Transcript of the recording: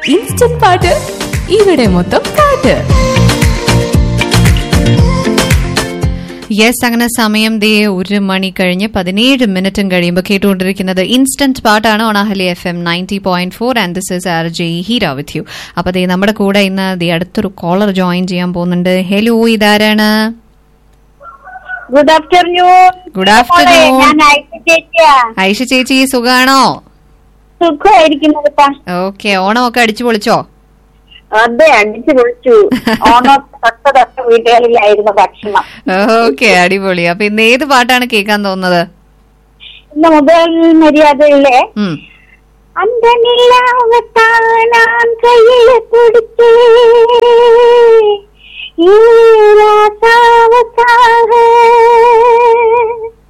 Instant പാട്ട് ഇവിടെ മൊത്തം പാട്ട് യെസ് അങ്ങനെ സമയം ദേ ഒരു മണി കഴിഞ്ഞ് പതിനേഴ് മിനിറ്റും കഴിയുമ്പോൾ കേട്ടുകൊണ്ടിരിക്കുന്നത് ഇൻസ്റ്റന്റ് പാട്ടാണ് ഓണാഹലി F M ninety point four and this is R J Heera with you അപ്പൊ ദേ നമ്മുടെ കൂടെ ഇന്ന് ദേ അടുത്തൊരു കോളർ ജോയിൻ ചെയ്യാൻ പോകുന്നുണ്ട് ഹലോ ഇതാരാണ് ഗുഡ് ആഫ്റ്റർനൂൺ ഗുഡ് ആഫ്റ്റർനൂൺ ഞാൻ ഐഷ ചേച്ചിയാ ഐഷ ചേച്ചി സുഖാണോ സുഖമായിരിക്കുന്നത് ഇപ്പൊ. ഓക്കെ ഓണമൊക്കെ അടിച്ചു പൊളിച്ചോ അതെ അടിച്ചു പൊളിച്ചു ഓണം തൊട്ട് തൊട്ട് വീട്ടുകളിലായിരുന്നു ഭക്ഷണം ഓക്കെ അടിപൊളി അപ്പൊ ഇന്ന് ഏത് പാട്ടാണ് കേൾക്കാൻ തോന്നുന്നത് ഇന്ന് മുതൽ മര്യാദയിലെ ഉം. அந்த நிலாவத்தா நான் கையில பிடிச்சே ராசாவுக்காக